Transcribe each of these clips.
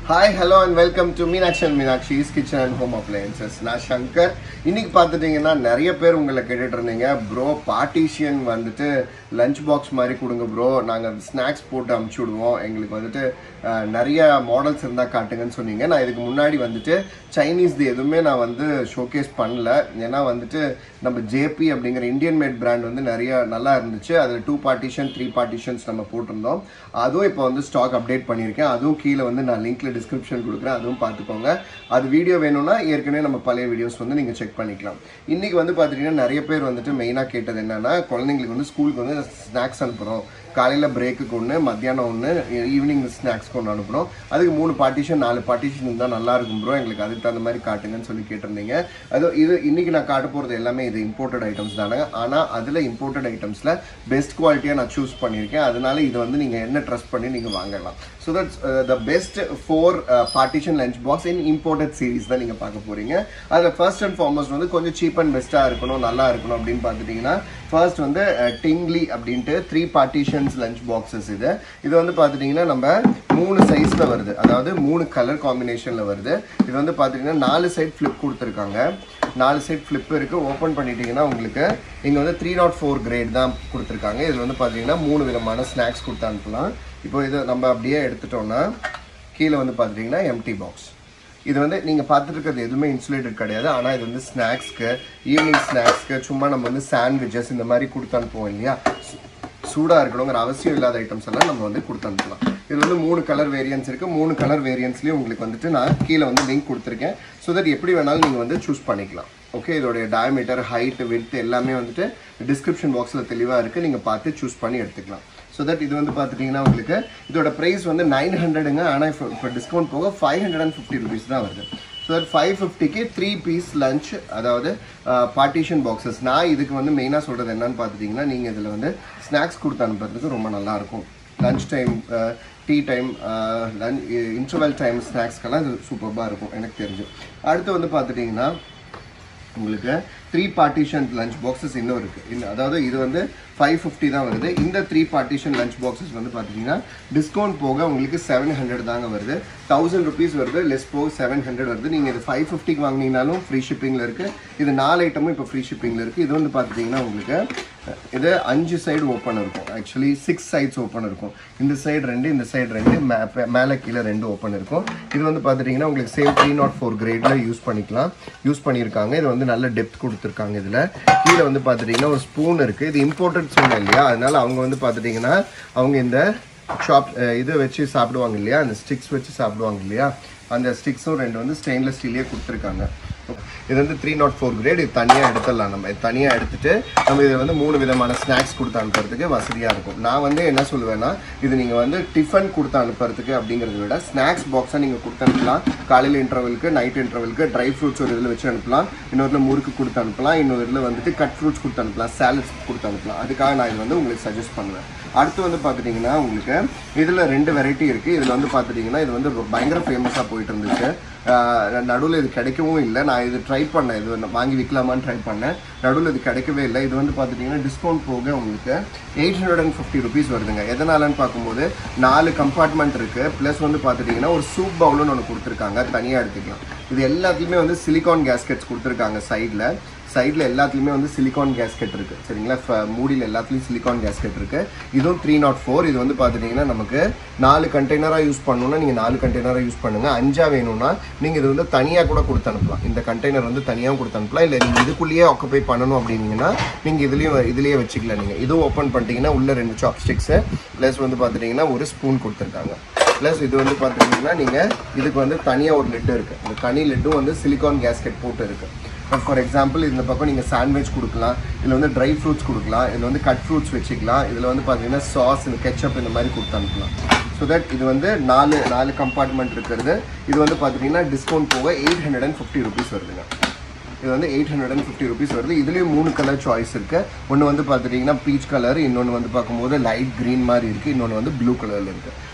hi hello and welcome to Meenakshi and Meenakshi's kitchen and home appliances நான் சங்கர் இன்னைக்கு பார்த்துட்டிங்கன்னா நிறைய பேர் உங்களை கேட்டுட்டு இருந்தீங்க ப்ரோ பார்ட்டிஷியன் வந்துட்டு லஞ்ச் பாக்ஸ் மாதிரி கொடுங்க ப்ரோ நாங்கள் ஸ்நாக்ஸ் போட்டு அமுச்சு விடுவோம் எங்களுக்கு வந்துட்டு அஹ், நிறைய மாடல்ஸ் இருந்தால் காட்டுங்கன்னு சொன்னீங்க நான் இதுக்கு முன்னாடி வந்துட்டு சைனீஸ்து எதுவுமே நான் வந்து ஷோகேஸ் பண்ணல ஏன்னா வந்துட்டு நம்ம ஜேபி அப்படிங்கிற இந்தியன் மேட் பிராண்ட் வந்து நிறைய நல்லா இருந்துச்சு அதில் டூ பார்ட்டிஷன் த்ரீ பார்ட்டிஷன்ஸ் நம்ம போட்டிருந்தோம் அதுவும் இப்போ வந்து ஸ்டாக் அப்டேட் பண்ணியிருக்கேன் அதுவும் கீழே வந்து நான் லிங்க்ல டிஸ்கிரிப்ஷன் கொடுக்குறேன் அதுவும் பார்த்துக்கோங்க அது வீடியோ வேணும்னா ஏற்கனவே நம்ம பழைய வீடியோஸ் வந்து நீங்கள் செக் பண்ணிக்கலாம் இன்னைக்கு வந்து பார்த்துட்டீங்கன்னா நிறைய பேர் வந்துட்டு மெயினாக கேட்டது என்னன்னா குழந்தைங்களுக்கு வந்து ஸ்கூலுக்கு வந்து ஸ்நாக்ஸ் அனுப்புகிறோம் காலையில் பிரேக்குக்கு ஒன்று மத்தியானம் ஒன்று ஈவினிங் ஸ்நாக்ஸ்க்கு ஒன்று அனுப்புகிறோம் அதுக்கு மூணு பார்ட்டிஷன் நாலு பார்ட்டிஷன் இருந்தால் நல்லா இருக்கும் ப்ரோ எங்களுக்கு அதுக்கு தகுந்த மாதிரி காட்டுங்கன்னு சொல்லி கேட்டிருந்தீங்க அது இது இன்னைக்கு நான் காட்ட போகிறது எல்லாமே இது இம்போர்ட்டட் ஐட்டம்ஸ் தானே ஆனால் அதில் இம்போர்ட்டட் ஐட்டம்ஸில் பெஸ்ட் குவாலிட்டியாக நான் சூஸ் பண்ணியிருக்கேன் அதனால இது வந்து நீங்கள் என்ன ட்ரஸ்ட் பண்ணி நீங்கள் வாங்கலாம் so that's the best for partition lunch box in imported series தான் நீங்கள் பார்க்க போகிறீங்க அதில் ஃபர்ஸ்ட் அண்ட் ஃபார்மஸ்ட் வந்து கொஞ்சம் சீப் அண்ட் பெஸ்ட்டாக இருக்கணும் நல்லா இருக்கணும் அப்படின்னு பார்த்துட்டிங்கன்னா ஃபர்ஸ்ட் வந்து டிங்லி அப்படின்ட்டு த்ரீ பார்ட்டிஷன்ஸ் லஞ்ச் பாக்ஸஸ் இது இது வந்து பார்த்துட்டிங்கன்னா நம்ம மூணு சைஸில் வருது அதாவது மூணு கலர் காம்பினேஷனில் வருது இது வந்து பார்த்துட்டிங்கன்னா நாலு சைட் ஃப்ளிப் கொடுத்துருக்காங்க நாலு சைட் ஃப்ளிப் இருக்குது ஓப்பன் பண்ணிட்டீங்கன்னா உங்களுக்கு இங்கே வந்து த்ரீ நாட் ஃபோர் கிரேட் தான் கொடுத்துருக்காங்க இதில் வந்து பார்த்தீங்கன்னா மூணு விதமான ஸ்நாக்ஸ் கொடுத்து அனுப்பலாம் இப்போ இதை நம்ம அப்படியே எடுத்துட்டோம்னா கீழே வந்து பார்த்துட்டிங்கன்னா எம்டி பாக்ஸ் இது வந்து நீங்கள் பார்த்துட்டு இருக்கிறது எதுவுமே இன்சுலேட்டட் கிடையாது ஆனால் இது வந்து ஸ்நாக்ஸ்க்கு ஈவினிங் ஸ்நாக்ஸ்க்கு சும்மா நம்ம வந்து சாண்ட்விச்சஸ் இந்த மாதிரி கொடுத்து அனுப்புவோம் இல்லையா சூ- சூடா இருக்கணுங்கிற அவசியம் இல்லாத ஐட்டம்ஸ் எல்லாம் நம்ம வந்து கொடுத்து அனுப்பலாம் இது வந்து மூணு கலர் வேரியன்ஸ் இருக்கு மூணு கலர் வேரியன்ஸ்லயும் உங்களுக்கு வந்துட்டு நான் கீழே வந்து லிங்க் கொடுத்துருக்கேன் ஸோ தட் எப்படி வேணாலும் நீங்கள் வந்து சூஸ் பண்ணிக்கலாம் ஓகே இதோடைய டயமீட்டர் ஹைட் வித் எல்லாமே வந்துட்டு டிஸ்கிரிப்ஷன் பாக்ஸில் தெளிவாக இருக்குது நீங்கள் பார்த்து சூஸ் பண்ணி எடுத்துக்கலாம் ஸோ தட் இது வந்து பார்த்துட்டிங்கன்னா உங்களுக்கு இதோட ப்ரைஸ் வந்து நைன் ஹண்ட்ரடுங்க ஆனால் இப்போ இப்போ டிஸ்கவுண்ட் போக five hundred and fifty rupees தான் வருது ஸோ தட் ஃபைவ் ஃபிஃப்டிக்கு த்ரீ பீஸ் லஞ்ச் அதாவது பார்ட்டிஷன் பாக்ஸஸ் நான் இதுக்கு வந்து மெயினாக சொல்கிறது என்னன்னு பார்த்துட்டிங்கன்னா நீங்கள் இதில் வந்து ஸ்நாக்ஸ் கொடுத்து அனுப்புறதுக்கு ரொம்ப நல்லாயிருக்கும் lunch time tea time lunch interval time ஸ்நாக்ஸ்க்கெல்லாம் இது சூப்பராக இருக்கும் எனக்கு தெரிஞ்சு அடுத்து வந்து பார்த்துட்டிங்கன்னா உங்களுக்கு த்ரீ பார்ட்டிஷன் லஞ்ச் பாக்ஸஸ் இன்னும் இருக்குது இன்னும் அதாவது இது வந்து ஃபைவ் ஃபிஃப்டி தான் வருது இந்த த்ரீ பார்ட்டிஷன் லஞ்ச் பாக்ஸஸ் வந்து பார்த்தீங்கன்னா டிஸ்கவுண்ட் போக உங்களுக்கு செவன் ஹண்ட்ரட் தாங்க வருது தௌசண்ட் ருபீஸ் வருது லெஸ் போக செவன் ஹண்ட்ரட் வருது நீங்கள் இது ஃபைவ் ஃபிஃப்டிக்கு வாங்கினீங்கனாலும் ஃப்ரீ ஷிப்பிங்கில் இருக்குது இது நாலு ஐட்டமும் இப்போ ஃப்ரீ ஷிப்பிங்கில் இருக்குது இது வந்து பார்த்துட்டிங்கன்னா உங்களுக்கு இது அஞ்சு சைடு ஓப்பன் இருக்கும் ஆக்சுவலி சிக்ஸ் சைட்ஸ் ஓப்பன் இருக்கும் இந்த சைடு ரெண்டு இந்த சைடு ரெண்டு மே- மேலே கீழே ரெண்டு ஓப்பன் இருக்கும் இது வந்து பார்த்துட்டிங்கன்னா உங்களுக்கு சேம் த்ரீ நாட் ஃபோர் கிரேடில் யூஸ் பண்ணிக்கலாம் யூஸ் பண்ணியிருக்காங்க இது வந்து நல்ல டெப்த் கொடுத்துருக்காங்க இதில் கீழே வந்து பார்த்துட்டிங்கன்னா ஒரு ஸ்பூன் இருக்குது இது இம்போர்ட்டட் ஸ்பூன் இல்லையா அதனால அவங்க வந்து பார்த்துட்டிங்கன்னா அவங்க இந்த ஷாப் இது வச்சு சாப்பிடுவாங்க இல்லையா அந்த ஸ்டிக்ஸ் வச்சு சாப்பிடுவாங்க இல்லையா அந்த ஸ்டிக்ஸும் ரெண்டு வந்து ஸ்டெயின்லெஸ் ஸ்டீலே கொடுத்துருக்காங்க இது வந்து த்ரீ நாட் ஃபோர் கிரேட் இது தனியாக எடுத்துடலாம் நம்ம இது தனியாக எடுத்துட்டு நம்ம இதை வந்து மூணு விதமான ஸ்நாக்ஸ் கொடுத்து அனுப்புறதுக்கு வசதியாக இருக்கும் நான் வந்து என்ன சொல்லுவேன்னா இது நீங்கள் வந்து டிஃபன் கொடுத்து அனுப்புறதுக்கு அப்படிங்கிறத விட ஸ்நாக்ஸ் பாக்ஸாக நீங்கள் கொடுத்து அனுப்பலாம் காலையில் இன்டர்வலுக்கு நைட் இன்டர்வலுக்கு ட்ரை ஃப்ரூட்ஸ் ஒரு இதில் வச்சு அனுப்பலாம் இன்னொரு முறுக்கு கொடுத்து அனுப்பலாம் இன்னொரு இதில் வந்துட்டு கட் ஃப்ரூட்ஸ் கொடுத்து அனுப்பலாம் சாலட்ஸ் கொடுத்து அனுப்பலாம் அதுக்காக நான் இது வந்து உங்களுக்கு சஜஸ்ட் பண்ணுவேன் அடுத்து வந்து பார்த்துட்டிங்கன்னா உங்களுக்கு இதில் ரெண்டு வெரைட்டி இருக்குது இதில் வந்து பார்த்துட்டிங்கன்னா இது வந்து பயங்கர ஃபேமஸாக போயிட்டு இருந்துச்சு நடுவில் இது கிடைக்கவும் இல்லை நான் இது ட்ரை பண்ணேன் இது வந்து வாங்கி விற்கலாமான்னு ட்ரை பண்ணேன் நடுவில் இது கிடைக்கவே இல்லை இது வந்து பார்த்துட்டிங்கன்னா டிஸ்கவுண்ட் போக உங்களுக்கு eight hundred and fifty rupees வருதுங்க எதனாலன்னு பார்க்கும்போது நாலு கம்பார்ட்மெண்ட் இருக்குது ப்ளஸ் வந்து பார்த்துட்டிங்கன்னா ஒரு சூப் பவுலுன்னு ஒன்று கொடுத்துருக்காங்க தனியாக எடுத்துக்கலாம் இது எல்லாத்தையுமே வந்து சிலிகான் கேஸ்கெட்ஸ் கொடுத்துருக்காங்க சைடில் சைடில் எல்லாத்துலேயுமே வந்து சிலிகான் கேஸ்கெட் இருக்குது சரிங்களா ஃப- மூடியில் எல்லாத்துலேயும் சிலிகான் கேஸ்கெட் இருக்குது இதுவும் த்ரீ நாட் ஃபோர் இது வந்து பார்த்துட்டிங்கன்னா நமக்கு நாலு கண்டெய்னராக யூஸ் பண்ணணும்னா நீங்கள் நாலு கண்டெய்னராக யூஸ் பண்ணுங்கள் அஞ்சா வேணும்னா நீங்கள் இது வந்து தனியாக கூட கொடுத்து அனுப்பலாம் இந்த கண்டெய்னர் வந்து தனியாக கொடுத்து அனுப்பலாம் இல்லை நீங்கள் இதுக்குள்ளேயே ஆக்குப்பை பண்ணணும் அப்படின்னீங்கன்னா நீங்கள் இதுலேயும் இதுலேயே வச்சுக்கலாம் நீங்கள் இதுவும் ஓப்பன் பண்ணிட்டீங்கன்னா உள்ள ரெண்டு சாப்ஸ்டிக்ஸு ப்ளஸ் வந்து பார்த்துட்டிங்கன்னா ஒரு ஸ்பூன் கொடுத்துருக்காங்க ப்ளஸ் இது வந்து பார்த்துட்டிங்கன்னா நீங்கள் இதுக்கு வந்து தனியாக ஒரு லெட்டு இருக்குது இந்த தனி லெட்டும் வந்து சிலிகான் கேஸ்கெட் போட்டு இருக்குது ஃபார் எக்ஸாம்பிள் இந்த பக்கம் நீங்கள் சாண்ட்விச் கொடுக்கலாம் இதில் வந்து ட்ரை ஃப்ரூட்ஸ் கொடுக்கலாம் இதில் வந்து கட் ஃப்ரூட்ஸ் வச்சுக்கலாம் இதில் வந்து பார்த்தீங்கன்னா சாஸ் இந்த கெச்சப் இந்த மாதிரி கொடுத்து அனுப்பலாம் ஸோ தட் இது வந்து நாலு நாலு கம்பார்ட்மெண்ட் இருக்கிறது இது வந்து பார்த்தீங்கன்னா டிஸ்கவுண்ட் போக eight hundred and fifty rupees வருதுங்க இது வந்து eight hundred and fifty rupees வருது இதுலேயும் மூணு கலர் சாய்ஸ் இருக்குது ஒன்று வந்து பார்த்துட்டிங்கன்னா பீச் கலர் இன்னொன்று வந்து பார்க்கும்போது லைட் க்ரீன் மாதிரி இருக்குது இன்னொன்று வந்து ப்ளூ கலரில் இருக்குது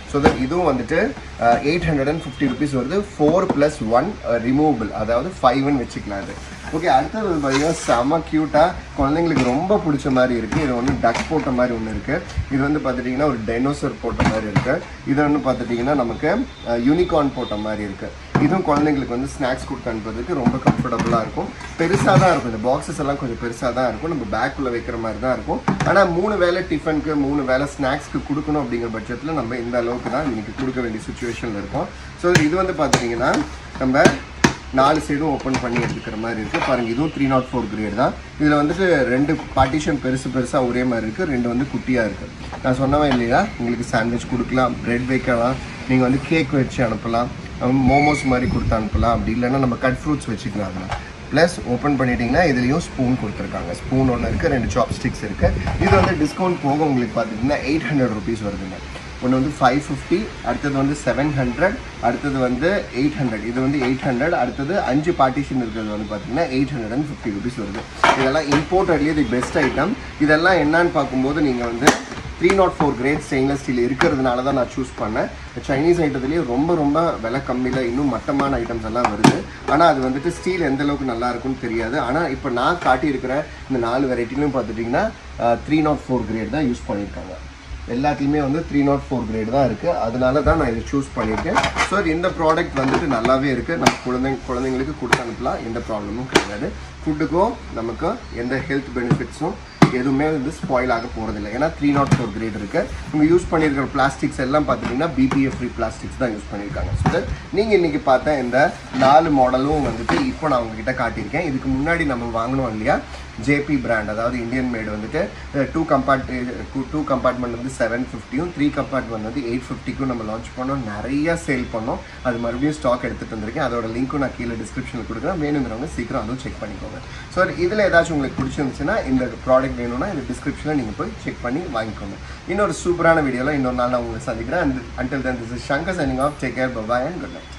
ஸோ தட் இதுவும் வந்துட்டு eight hundred and fifty rupees வருது ஃபோர் ப்ளஸ் ஒன் ரிமூவபிள் அதாவது ஃபைவ்னு வச்சுக்கலாம் அது ஓகே அடுத்தது வந்து பார்த்தீங்கன்னா செம க்யூட்டாக குழந்தைங்களுக்கு ரொம்ப பிடிச்ச மாதிரி இருக்குது இது வந்து டக் போட்ட மாதிரி ஒன்று இருக்குது இது வந்து பார்த்துட்டிங்கன்னா ஒரு டைனோசர் போட்ட மாதிரி இருக்குது இது வந்து பார்த்துட்டிங்கன்னா நமக்கு யூனிகார்ன் போட்ட மாதிரி இருக்குது இதுவும் குழந்தைங்களுக்கு வந்து ஸ்நாக்ஸ் கொடுத்து அனுப்புறதுக்கு ரொம்ப கம்ஃபர்டபுளாக இருக்கும் பெருசாக தான் இருக்கும் இந்த பாக்ஸஸ் எல்லாம் கொஞ்சம் பெருசாக தான் இருக்கும் நம்ம பேக்குள்ளே வைக்கிற மாதிரி தான் இருக்கும் ஆனால் மூணு வேளை டிஃபனுக்கு மூணு வேளை ஸ்நாக்ஸ்க்கு கொடுக்கணும் அப்படிங்கிற பட்சத்தில் நம்ம இந்த அளவுக்கு தான் இன்னைக்கு கொடுக்க வேண்டிய சுச்சுவேஷனில் இருக்கும் ஸோ இது வந்து பார்த்துட்டிங்கன்னா நம்ம நாலு சைடும் ஓப்பன் பண்ணி எடுத்துக்கிற மாதிரி இருக்குது பாருங்கள் இதுவும் த்ரீ நாட் ஃபோர் கிரேட் தான் இதில் வந்துட்டு ரெண்டு பார்ட்டிஷன் பெருசு பெருசாக ஒரே மாதிரி இருக்குது ரெண்டு வந்து குட்டியாக இருக்குது நான் சொன்னவன் இல்லையா உங்களுக்கு சாண்ட்விச் கொடுக்கலாம் பிரெட் வைக்கலாம் நீங்கள் வந்து கேக் வச்சு அனுப்பலாம் மோமோஸ் மாதிரி கொடுத்து அனுப்பலாம் அப்படி இல்லைன்னா நம்ம கட் ஃப்ரூட்ஸ் வச்சுக்கலாம் அதில் ப்ளஸ் ஓப்பன் பண்ணிட்டீங்கன்னா இதுலேயும் ஸ்பூன் கொடுத்துருக்காங்க ஸ்பூன் ஒன்று இருக்குது ரெண்டு சாப் ஸ்டிக்ஸ் இருக்குது இது வந்து டிஸ்கவுண்ட் போக உங்களுக்கு பார்த்தீங்கன்னா எயிட் ஹண்ட்ரட் ருபீஸ் வருதுங்க ஒன்று வந்து ஃபைவ் ஃபிஃப்டி அடுத்தது வந்து செவன் ஹண்ட்ரட் அடுத்தது வந்து எயிட் ஹண்ட்ரட் இது வந்து எயிட் ஹண்ட்ரட் அடுத்தது அஞ்சு பார்ட்டிஷன் இருக்கிறது வந்து பார்த்தீங்கன்னா eight hundred and fifty rupees வருது இதெல்லாம் இம்போர்ட்டட்லேயே இது பெஸ்ட் ஐட்டம் இதெல்லாம் என்னன்னு பார்க்கும்போது நீங்கள் வந்து three not four grade stainless steel இருக்கிறதுனால தான் நான் சூஸ் பண்ணேன் சைனீஸ் ஐட்டத்துலேயே ரொம்ப ரொம்ப விலை கம்மியில் இன்னும் மட்டமான ஐட்டம்ஸ் எல்லாம் வருது ஆனால் அது வந்துட்டு ஸ்டீல் எந்த அளவுக்கு நல்லா இருக்கும்னு தெரியாது ஆனால் இப்போ நான் காட்டியிருக்கிற இந்த நாலு வெரைட்டிலையும் பார்த்துட்டிங்கன்னா த்ரீ நாட் ஃபோர் கிரேட் தான் யூஸ் பண்ணியிருக்காங்க எல்லாத்துலேயுமே வந்து த்ரீ நாட் ஃபோர் கிரேட் தான் இருக்குது அதனால தான் நான் இதை சூஸ் பண்ணியிருக்கேன் ஸோ இந்த ப்ராடக்ட் வந்துட்டு நல்லாவே இருக்குது நம்ம குழந்தைங்க குழந்தைங்களுக்கு கொடுத்து அனுப்பலாம் எந்த ப்ராப்ளமும் கிடையாது ஃபுட்டுக்கும் நமக்கு எந்த ஹெல்த் பெனிஃபிட்ஸும் எதுவுமே வந்து ஸ்பாயில் ஆக போகிறதில்ல ஏன்னா த்ரீ நாட் ஃபோர் கிரேட் இருக்குது இவங்க யூஸ் பண்ணியிருக்கிற பிளாஸ்டிக்ஸ் எல்லாம் பார்த்தீங்கன்னா பிபிஎஃப் ஃப்ரீ பிளாஸ்டிக்ஸ் தான் யூஸ் பண்ணியிருக்காங்க ஸோ தட் நீங்கள் இன்றைக்கி பார்த்த இந்த நாலு மாடலும் வந்துட்டு இப்போ நான் உங்ககிட்ட காட்டியிருக்கேன் இதுக்கு முன்னாடி நம்ம வாங்கினோம் இல்லையா ஜேபி பிராண்ட் அதாவது இந்தியன் மேடு வந்துட்டு டூ கம்பார்ட் டூ கம்பார்ட்மெண்ட் வந்து செவன் ஃபிஃப்டியும் த்ரீ கம்பார்ட்மெண்ட் வந்து எயிட் ஃபிஃப்டிக்கும் நம்ம லான்ச் பண்ணோம் நிறைய சேல் பண்ணோம் அது மறுபடியும் ஸ்டாக் எடுத்துகிட்டு வந்திருக்கேன் அதோட லிங்க்கும் நான் கீழே டிஸ்கிரிப்ஷனில் கொடுக்குறேன் வேணுங்கிறவங்க சீக்கிரம் அதுவும் செக் பண்ணிக்கோங்க ஸோ இதில் ஏதாச்சும் உங்களுக்கு பிடிச்சிருந்துச்சுன்னா இந்த ப்ராடக்ட் வேணும்னா இந்த டிஸ்கிரிப்ஷனில் நீங்கள் போய் செக் பண்ணி வாங்கிக்கோங்க இன்னொரு சூப்பரான வீடியோவில் இன்னொரு நாள் நான் உங்களை சந்திக்கிறேன் and until then this is Shankar signing off take care bye bye and good night